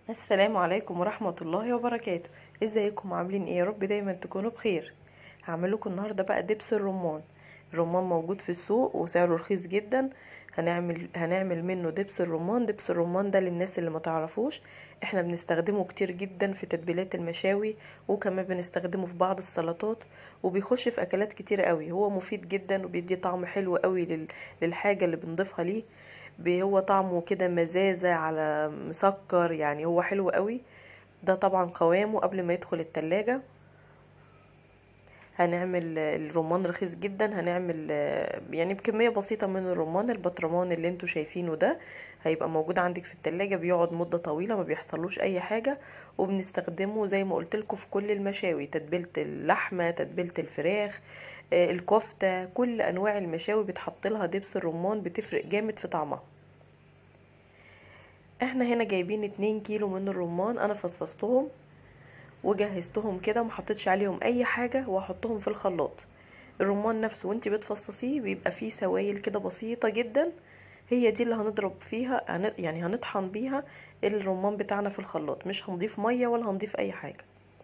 السلام عليكم ورحمة الله وبركاته ازيكم عاملين ايه يا رب دايما تكونوا بخير هعمل لكم النهارده بقى دبس الرمان الرمان موجود في السوق وسعره رخيص جدا هنعمل هنعمل منه دبس الرمان دبس الرمان ده للناس اللي ما تعرفوش احنا بنستخدمه كتير جدا في تتبيلات المشاوي وكمان بنستخدمه في بعض السلطات وبيخش في اكلات كتير قوي هو مفيد جدا وبيدي طعم حلو قوي لل- للحاجة اللي بنضيفها ليه بي- هو طعمه كده مزازة على مسكر يعني هو حلو قوي ده طبعا قوامه قبل ما يدخل التلاجة هنعمل الرمان رخيص جدا هنعمل آه، يعني بكمية بسيطة من الرمان البطرمان اللي انتوا شايفينه ده هيبقى موجود عندك في التلاجة بيقعد مدة طويلة ما بيحصلوش اي حاجة وبنستخدمه زي ما قلتلكوا في كل المشاوي تتبيلة اللحمة تتبيلة الفراخ آه، الكفتة كل انواع المشاوي بتحط لها دبس الرمان بتفرق جامد في طعمها احنا هنا جايبين اتنين كيلو من الرمان انا فصصتهم وجهزتهم كده ما حطيتش عليهم اي حاجه واحطهم في الخلاط الرمان نفسه وانتي بتفصصيه بيبقى فيه سوائل كده بسيطه جدا هي دي اللي هنضرب فيها هن- يعني هنطحن بيها الرمان بتاعنا في الخلاط مش هنضيف ميه ولا هنضيف اي حاجه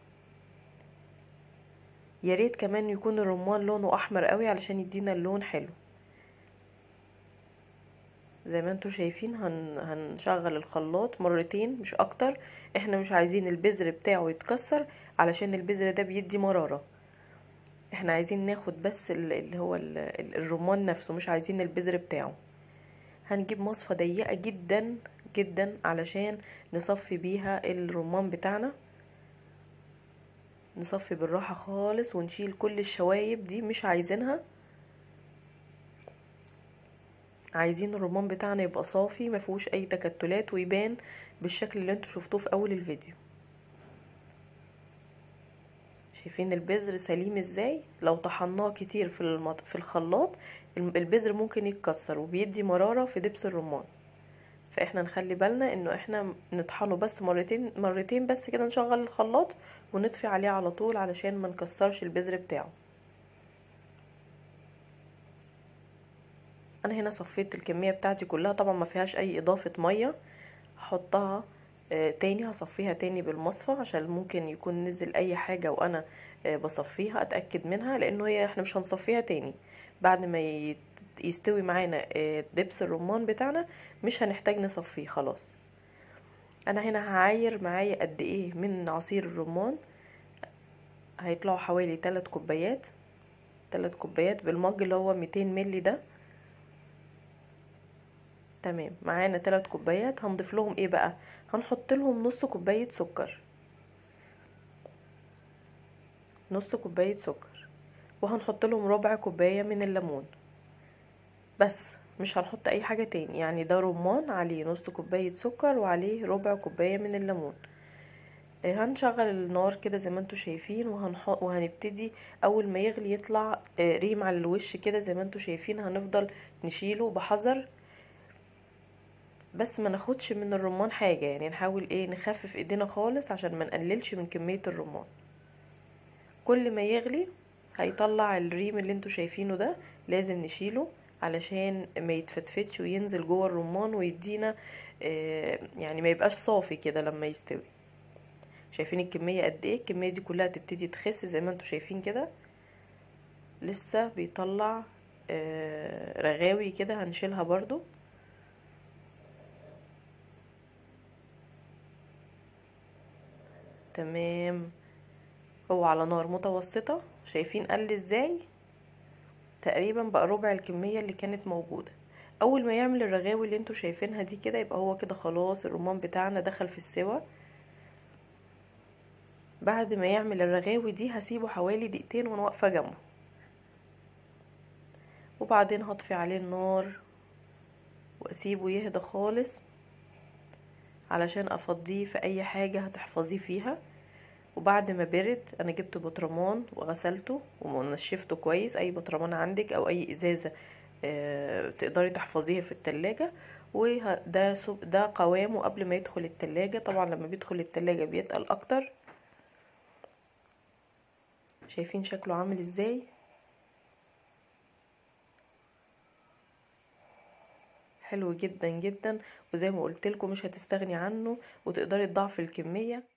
يا ريت كمان يكون الرمان لونه احمر قوي علشان يدينا اللون حلو زي ما انتوا شايفين هن... هنشغل الخلاط مرتين مش اكتر احنا مش عايزين البذر بتاعه يتكسر علشان البذر ده بيدي مرارة احنا عايزين ناخد بس ال- اللي هو ال- ال- الرمان نفسه مش عايزين البذر بتاعه هنجيب مصفى ضيقة جدا جدا علشان نصفي بيها الرمان بتاعنا نصفي بالراحة خالص ونشيل كل الشوايب دي مش عايزينها عايزين الرمان بتاعنا يبقى صافي ما فيهوش اي تكتلات ويبان بالشكل اللي انتوا شفتوه في اول الفيديو شايفين البذر سليم ازاي لو طحناه كتير في المط... في الخلاط الم- البذر ممكن يتكسر وبيدي مرارة في دبس الرمان فاحنا نخلي بالنا انه احنا نطحنه بس مرتين مرتين بس كده نشغل الخلاط ونطفي عليه على طول علشان ما نكسرش البذر بتاعه انا هنا صفيت الكميه بتاعتي كلها طبعا ما فيهاش اي اضافه ميه هحطها آه، تاني هصفيها تاني بالمصفى عشان ممكن يكون نزل اي حاجه وانا آه، بصفيها اتاكد منها لانه هي احنا مش هنصفيها تاني بعد ما يت- يستوي معانا آه، دبس الرمان بتاعنا مش هنحتاج نصفيه خلاص انا هنا هعاير معايا قد ايه من عصير الرمان هيطلعوا حوالي 3 كوبايات 3 كوبايات بالمج اللي هو 200 ملي ده تمام معانا تلات كوبايات هنضيف لهم ايه بقى هنحط لهم نص كوباية سكر نص كوباية سكر وهنحط لهم ربع كوباية من الليمون بس مش هنحط اي حاجة تاني يعني ده رمان عليه نص كوباية سكر وعليه ربع كوباية من الليمون آه، هنشغل النار كده زي ما انتوا شايفين وهنحط وهنبتدي اول ما يغلي يطلع آه، ريم على الوش كده زي ما انتوا شايفين هنفضل نشيله بحذر بس ما ناخدش من الرمان حاجة يعني نحاول ايه نخفف ايدينا خالص عشان ما نقللش من كمية الرمان كل ما يغلي هيطلع الريم اللي انتوا شايفينه ده لازم نشيله علشان ما يتفتفتش وينزل جوه الرمان ويدينا آه يعني ما يبقاش صافي كده لما يستوي شايفين الكمية قد ايه الكمية دي كلها تبتدي تخس زي ما انتوا شايفين كده لسه بيطلع آه رغاوي كده هنشيلها برضو تمام هو على نار متوسطة شايفين قل ازاي تقريبا بقى ربع الكمية اللي كانت موجودة اول ما يعمل الرغاوي اللي انتوا شايفينها دي كده يبقى هو كده خلاص الرمان بتاعنا دخل في السوا بعد ما يعمل الرغاوي دي هسيبه حوالي دقيقتين وانا واقفة جنبه وبعدين هطفي عليه النار واسيبه يهدى خالص علشان افضيه في اي حاجة هتحفظيه فيها وبعد ما برد انا جبت بطرمان وغسلته ونشفته كويس اي بطرمان عندك او اي ازازة آه، تقدري تحفظيها في التلاجة وده سب- ده قوامه قبل ما يدخل التلاجة طبعا لما بيدخل التلاجة بيتقل اكتر شايفين شكله عامل ازاي حلو جدا جدا وزي ما قلت لكم مش هتستغني عنه وتقدري تضاعفي الكميه